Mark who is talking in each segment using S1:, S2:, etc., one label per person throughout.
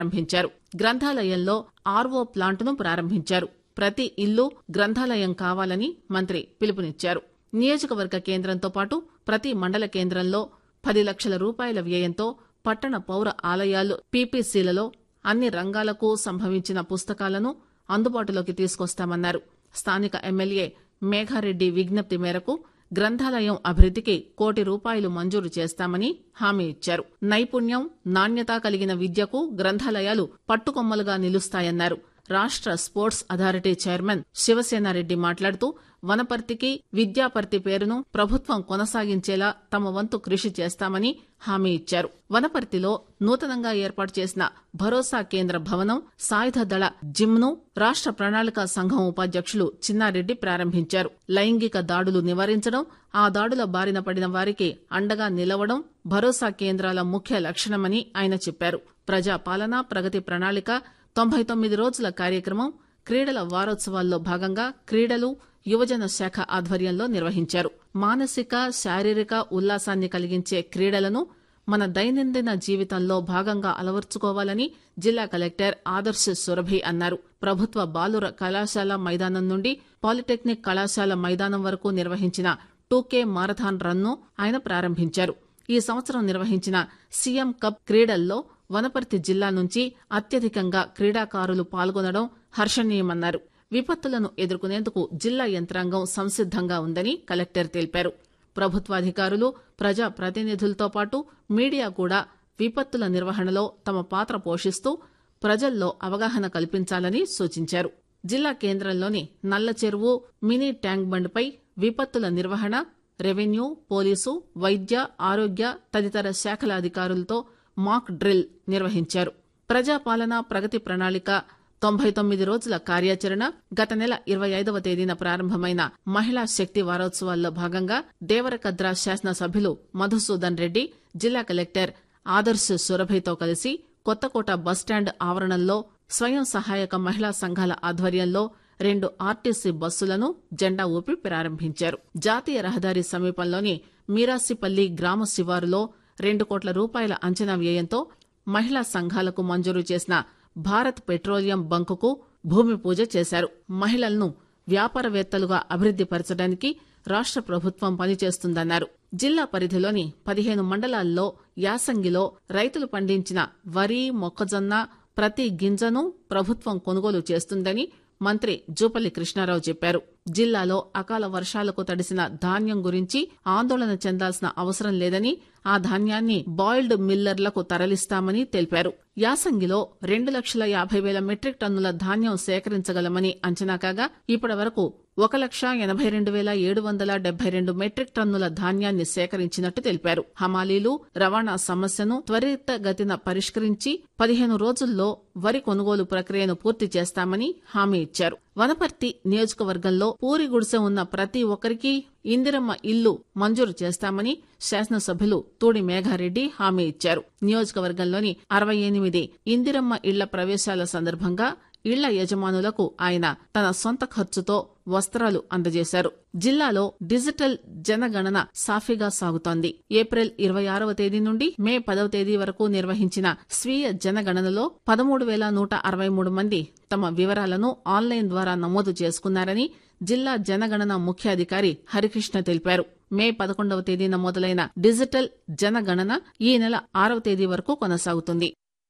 S1: ప్రారంభించారు గ్రంథాలయంలో ఆర్వో ప్లాంటును ప్రారంభించారు ప్రతి ఇల్లు గ్రంథాలయం కావాలని మంత్రి పిలుపునిచ్చారు నియోజకవర్గ కేంద్రంతో పాటు ప్రతి మండల కేంద్రంలో పది లక్షల రూపాయల వ్యయంతో పట్టణ పౌర ఆలయాలు పీపీసీలలో అన్ని రంగాలకు సంభవించిన పుస్తకాలను అందుబాటులోకి తీసుకొస్తామన్నారు స్థానిక ఎమ్మెల్యే మేఘారెడ్డి విజ్ఞప్తి మేరకు గ్రంథాలయం అభివృద్దికి కోటి రూపాయలు మంజూరు చేస్తామని హామీ ఇచ్చారు నైపుణ్యం నాణ్యత కలిగిన విద్యకు గ్రంథాలయాలు పట్టుకొమ్మలుగా నిలుస్తాయన్నారు రాష్ట స్పోర్ట్స్ అథారిటీ చైర్మన్ శివసేనారెడ్డి మాట్లాడుతూ వనపర్తికి విద్యాపర్తి పేరును ప్రభుత్వం కొనసాగించేలా తమ వంతు కృషి చేస్తామని హామీ ఇచ్చారు వనపర్తిలో నూతనంగా ఏర్పాటు చేసిన భరోసా కేంద్ర భవనం సాయుధ దళ జిమ్ ను రాష్ట ప్రణాళిక సంఘం ఉపాధ్యక్షులు చిన్నారెడ్డి ప్రారంభించారు లైంగిక దాడులు నివారించడం ఆ దాడుల బారిన పడిన వారికి అండగా నిలవడం భరోసా కేంద్రాల ముఖ్య లక్షణమని ఆయన చెప్పారు ప్రజాపాలన ప్రగతి ప్రణాళిక తొంభై తొమ్మిది రోజుల కార్యక్రమం క్రీడల వారోత్సవాల్లో భాగంగా క్రీడలు యువజన శాఖ ఆధ్వర్యంలో నిర్వహించారు మానసిక శారీరక ఉల్లాసాన్ని కలిగించే క్రీడలను మన దైనందిన జీవితంలో భాగంగా అలవర్చుకోవాలని జిల్లా కలెక్టర్ ఆదర్శ సురభి అన్నారు ప్రభుత్వ బాలుర కళాశాల మైదానం నుండి పాలిటెక్నిక్ కళాశాల మైదానం వరకు నిర్వహించిన టూకే మారథాన్ రన్ను ఆయన ప్రారంభించారు ఈ సంవత్సరం నిర్వహించిన సీఎం కప్ క్రీడల్లో వనపర్తి జిల్లా నుంచి అత్యధికంగా క్రీడాకారులు పాల్గొనడం హర్షణీయమన్నారు విపత్తులను ఎదుర్కొనేందుకు జిల్లా యంత్రాంగం సంసిద్దంగా ఉందని కలెక్టర్ తెలిపారు ప్రభుత్వాధికారులు ప్రజా ప్రతినిధులతో పాటు మీడియా కూడా విపత్తుల నిర్వహణలో తమ పాత్ర పోషిస్తూ ప్రజల్లో అవగాహన కల్పించాలని సూచించారు జిల్లా కేంద్రంలోని నల్ల చెరువు మినీ ట్యాంక్ బండ్పై విపత్తుల నిర్వహణ రెవెన్యూ పోలీసు వైద్య ఆరోగ్య తదితర శాఖల అధికారులతో మాక్ డ్రిల్ నిర్వహించారు ప్రజాపాలన ప్రగతి ప్రణాళిక తొంభై తొమ్మిది రోజుల కార్యాచరణ గత నెల ఇరవై ఐదవ తేదీన ప్రారంభమైన మహిళా శక్తి వారోత్సవాల్లో భాగంగా దేవరకద్ర శాసనసభ్యులు మధుసూదన్ రెడ్డి జిల్లా కలెక్టర్ ఆదర్శ్ సురభితో కలిసి కొత్తకోట బస్టాండ్ ఆవరణంలో స్వయం సహాయక మహిళా సంఘాల ఆధ్వర్యంలో రెండు ఆర్టీసీ బస్సులను జెండా ఊపి ప్రారంభించారు జాతీయ రహదారి సమీపంలోని మీరాసిపల్లి గ్రామ శివారులో రెండు కోట్ల రూపాయల అంచనా వ్యయంతో మహిళా సంఘాలకు మంజూరు చేసిన భారత్ పెట్రోలియం బంకుకు భూమి పూజ చేశారు మహిళలను వ్యాపారవేత్తలుగా అభివృద్ది పరచడానికి రాష్ట ప్రభుత్వం పనిచేస్తుందన్నారు జిల్లా పరిధిలోని పదిహేను మండలాల్లో యాసంగిలో రైతులు పండించిన వరి మొక్కజొన్న ప్రతి గింజను ప్రభుత్వం కొనుగోలు చేస్తుందని మంత్రి జూపల్లి కృష్ణారావు చెప్పారు జిల్లాలో అకాల వర్షాలకు తడిసిన ధాన్యం గురించి ఆందోళన చెందాల్సిన అవసరం లేదని ఆ ధాన్యాన్ని బాయిల్డ్ మిల్లర్లకు తరలిస్తామని తెలిపారు యాసంగిలో రెండు లక్షల యాభై వేల మెట్రిక్ టన్నుల ధాన్యం సేకరించగలమని అంచనా కాగా ఇప్పటి వరకు ఒక లక్ష ఎనభై రెండు వేల ఏడు వందల డెబ్బై రెండు మెట్రిక్ టన్నుల ధాన్యాన్ని సేకరించినట్టు తెలిపారు హమాలీలు రవాణా సమస్యను త్వరితగతిన పరిష్కరించి పదిహేను రోజుల్లో వరి కొనుగోలు ప్రక్రియను పూర్తి చేస్తామని హామీ ఇచ్చారు వనపర్తి నియోజకవర్గంలో పూరి గుడిసె ఉన్న ప్రతి ఒక్కరికి ఇందిరమ్మ ఇల్లు మంజూరు చేస్తామని శాసనసభ్యులు తూడి మేఘారెడ్డి హామీ ఇచ్చారు నియోజకవర్గంలోని అరవై ఎనిమిది ఇందిరమ్మ ఇళ్ల ప్రవేశాల సందర్భంగా ఇళ్ల యజమానులకు ఆయన తన సొంత ఖర్చుతో వస్త్రాలు అందజేశారు జిల్లాలో డిజిటల్ జనగణన సాఫీగా సాగుతోంది ఏప్రిల్ ఇరవై ఆరవ తేదీ నుండి మే పదవ తేదీ వరకు నిర్వహించిన స్వీయ జనగణనలో పదమూడు వేల నూట అరవై మూడు మంది తమ వివరాలను ఆన్లైన్ ద్వారా నమోదు చేసుకున్నారని జిల్లా జనగణన ముఖ్యాధికారి హరికృష్ణ తెలిపారు మే పదకొండవ తేదీన మొదలైన డిజిటల్ జనగణన ఈ నెల ఆరవ తేదీ వరకు కొనసాగుతుంది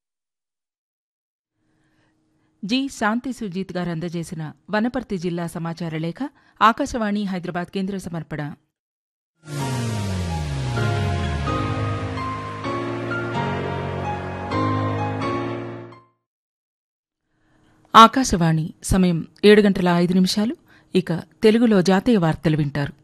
S2: జి శాంతి సుజీత్ గారు అందజేసిన వనపర్తి జిల్లా సమాచార లేఖ ఆకాశవాణి హైదరాబాద్ కేంద్ర సమర్పణ ఆకాశవాణి సమయం ఏడు గంటల ఐదు నిమిషాలు ఇక తెలుగులో జాతీయ వార్తలు వింటారు